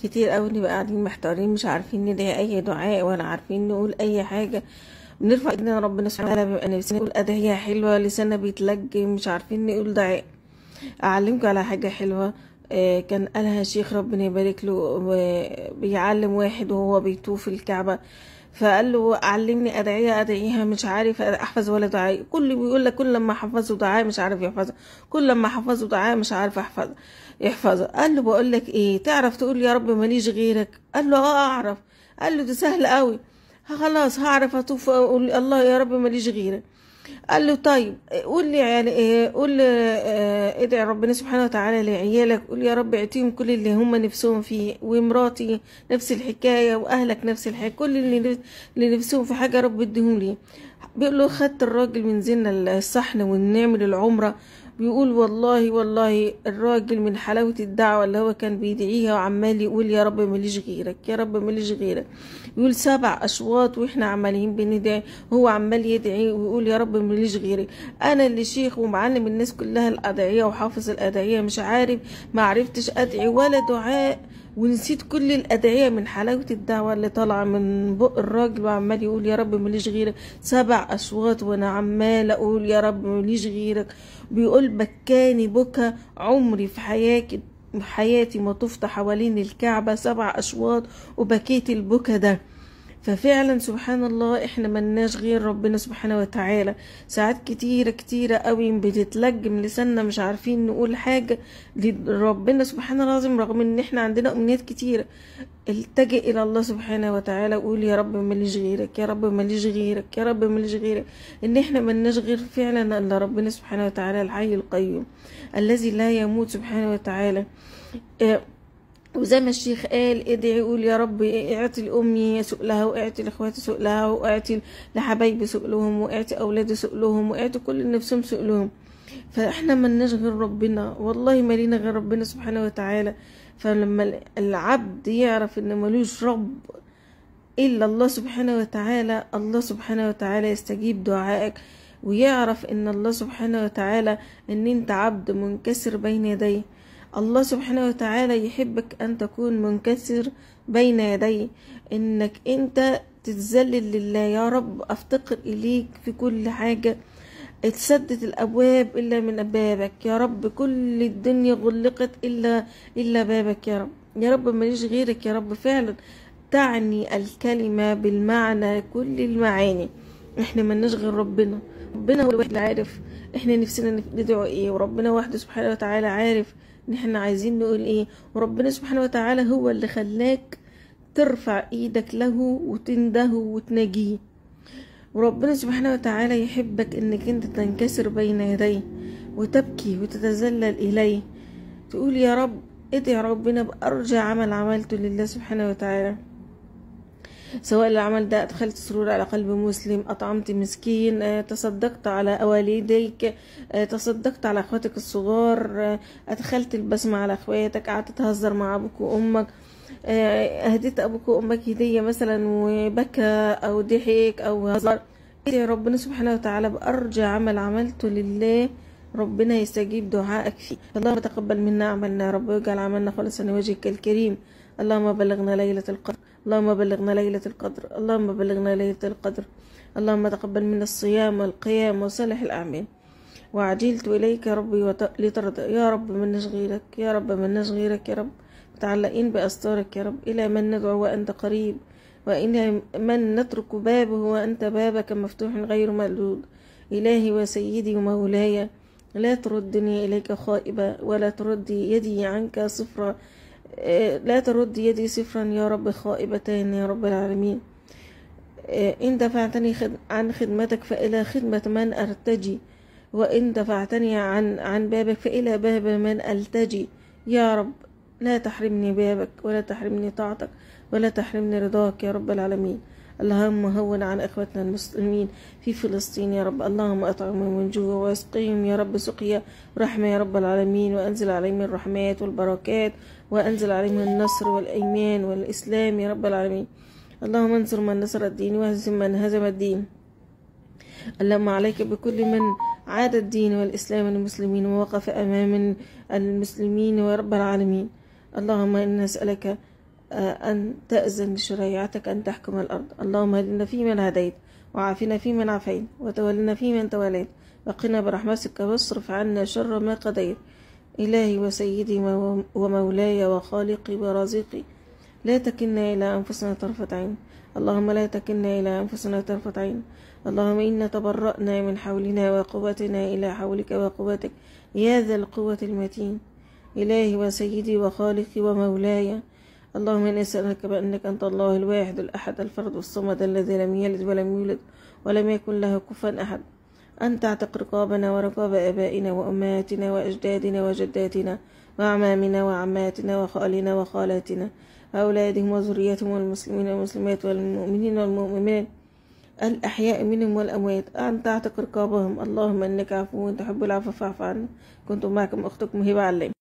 كتير قوي نبقى قاعدين محتارين مش عارفين ندعي اي دعاء ولا عارفين نقول اي حاجه بنرفع ايدينا ربنا سبحانه وتعالى بيبقى نفسنا نقول ادعيه حلوه لساننا بيتلجم مش عارفين نقول دعاء اعلمكم على حاجه حلوه آه، كان قالها شيخ ربنا يبارك له بيعلم واحد وهو بيطوف الكعبه فقال له علمني ادعيه ادعيها مش عارف احفظ ولا دعاء كل بيقول لك كل لما حفظه دعاء مش عارف يحفظه كل لما حفظه دعاء مش عارف احفظ يحفظه قال له بقول لك ايه تعرف تقول يا رب ماليش غيرك قال له اه اعرف قال له ده سهل قوي خلاص هعرف اطوف اقول الله يا رب ماليش غيرك قال له طيب قول لي يعني إيه قول لي آه، ادعي ربنا سبحانه وتعالى لعيالك قول يا رب اعطيهم كل اللي هم نفسهم فيه ومراتي نفس الحكايه واهلك نفس الحكايه كل اللي اللي نفسهم في حاجه يا رب اديهم لي بيقول له خدت الراجل من زنا الصحن ونعمل العمره بيقول والله والله الراجل من حلاوة الدعوة اللي هو كان بيدعيها وعمال يقول يا رب ماليش غيرك يا رب ماليش غيرك يقول سبع أشواط وإحنا عمالين بندعي هو عمال يدعي ويقول يا رب ماليش غيرك أنا اللي شيخ ومعلم الناس كلها الأدعية وحافظ الأدعية مش عارف ما عرفتش أدعي ولا دعاء ونسيت كل الأدعية من حلاوة الدعوة اللي طالعة من بق الراجل وعمال يقول يا رب ماليش غيرك سبع أشواط وأنا عمال أقول يا رب ماليش غيرك بيقول بكاني بكى عمري في حياتي حياتي ما طفت حوالين الكعبة سبع أشواط وبكيت البكا ده ففعلا سبحان الله احنا ملناش غير ربنا سبحانه وتعالى ساعات كتيرة كتيرة قوي بتتلجم لساننا مش عارفين نقول حاجة لربنا سبحانه العظيم رغم ان احنا عندنا امنيات كتيرة التجئ الى الله سبحانه وتعالى وقول يا رب ماليش غيرك يا رب ماليش غيرك يا رب ماليش غيرك ان احنا ملناش غير فعلا الا ربنا سبحانه وتعالى الحي القيوم الذي لا يموت سبحانه وتعالى آه، وزي ما الشيخ قال ادعي قول يا رب اعطي لامي سؤلها واعطي لاخواتي سؤلها واعطي لحبايبي سؤلهم واعطي اولادي سؤلهم واعطي كل نفسهم سؤلهم فاحنا ملناش غير ربنا والله ما لينا غير ربنا سبحانه وتعالى فلما العبد يعرف ان ملوش رب الا الله سبحانه وتعالى الله سبحانه وتعالى يستجيب دعائك ويعرف ان الله سبحانه وتعالى ان انت عبد منكسر بين يديه الله سبحانه وتعالى يحبك أن تكون منكسر بين يديه إنك أنت تتذلل لله يا رب أفتقر إليك في كل حاجة اتسدت الأبواب إلا من بابك يا رب كل الدنيا غلقت إلا إلا بابك يا رب يا رب ماليش غيرك يا رب فعلا تعني الكلمة بالمعنى كل المعاني احنا ملناش غير ربنا ربنا هو الواحد اللي عارف احنا نفسنا ندعو ايه وربنا وحده سبحانه وتعالى عارف ان احنا عايزين نقول ايه وربنا سبحانه وتعالى هو اللي خلاك ترفع ايدك له وتنده وتناجيه وربنا سبحانه وتعالى يحبك انك انت تنكسر بين يديه وتبكي وتتذلل اليه تقول يا رب ادعي ربنا بأرجى عمل عملته لله سبحانه وتعالى سواء العمل ده أدخلت سرور على قلب مسلم أطعمت مسكين آه، تصدقت على والديك آه، تصدقت على أخواتك الصغار آه، أدخلت البسمة على أخواتك قعدت تهزر مع أبوك وأمك أهديت أبوك وأمك هدية مثلا وبكى أو ضحك أو هزر يا ربنا سبحانه وتعالى بأرجى عمل عملته لله ربنا يستجيب دعائك فيه اللهم تقبل منا عملنا يا رب واجعل عملنا خالصا لوجهك الكريم اللهم بلغنا ليلة القدر اللهم بلغنا ليلة القدر اللهم بلغنا ليلة القدر اللهم تقبل منا الصيام والقيام وصالح الأعمال وعجلت إليك يا ربي وت... لترضى يا رب من نشغيرك يا رب من نشغيرك يا رب متعلقين بأستارك يا رب إلى من ندعو وأنت قريب وإلى من نترك بابه وأنت بابك مفتوح غير مردود إلهي وسيدي ومولاي لا تردني إليك خائبة ولا ترد يدي عنك صفرا لا ترد يدي صفرا يا رب خائبتين يا رب العالمين إن دفعتني عن خدمتك فإلى خدمة من أرتجي وإن دفعتني عن عن بابك فإلى باب من ألتجي يا رب لا تحرمني بابك ولا تحرمني طاعتك ولا تحرمني رضاك يا رب العالمين اللهم هون عن اخوتنا المسلمين في فلسطين يا رب اللهم اطعمهم من جوع واسقيهم يا رب سقيا رحمه يا رب العالمين وانزل عليهم الرحمات والبركات وانزل عليهم النصر والايمان والاسلام يا رب العالمين اللهم انصر من نصر الدين واهزم من هزم الدين اللهم عليك بكل من عاد الدين والإسلام والمسلمين ووقف أمام المسلمين يا رب العالمين اللهم إنا نسألك أن تأذن لشريعتك أن تحكم الأرض اللهم اهدنا فيمن هديت وعافنا فيمن عافيت وتولنا فيمن توليت وقنا برحمتك واصرف عنا شر ما قضيت إلهي وسيدي ومولاي وخالقي ورازقي لا تكلنا إلى أنفسنا طرفة عين اللهم لا تكلنا إلى أنفسنا طرفة عين اللهم إنا تبرأنا من حولنا وقوتنا إلى حولك وقوتك يا ذا القوة المتين إلهي وسيدي وخالقي ومولاي اللهم إني أسألك بأنك أنت الله الواحد الأحد الفرد الصمد الذي لم يلد ولم يولد ولم يكن له كفوا أحد أن تعتق رقابنا ورقاب آبائنا وأمهاتنا وأجدادنا وجداتنا وأعمامنا وعماتنا وخالنا وخالاتنا وأولادهم وذريتهم والمسلمين والمسلمات والمؤمنين والمؤمنات الأحياء منهم والأموات أن تعتق رقابهم اللهم إنك عفو تحب العفو فاعف عنا كنت معكم أختكم هبة علام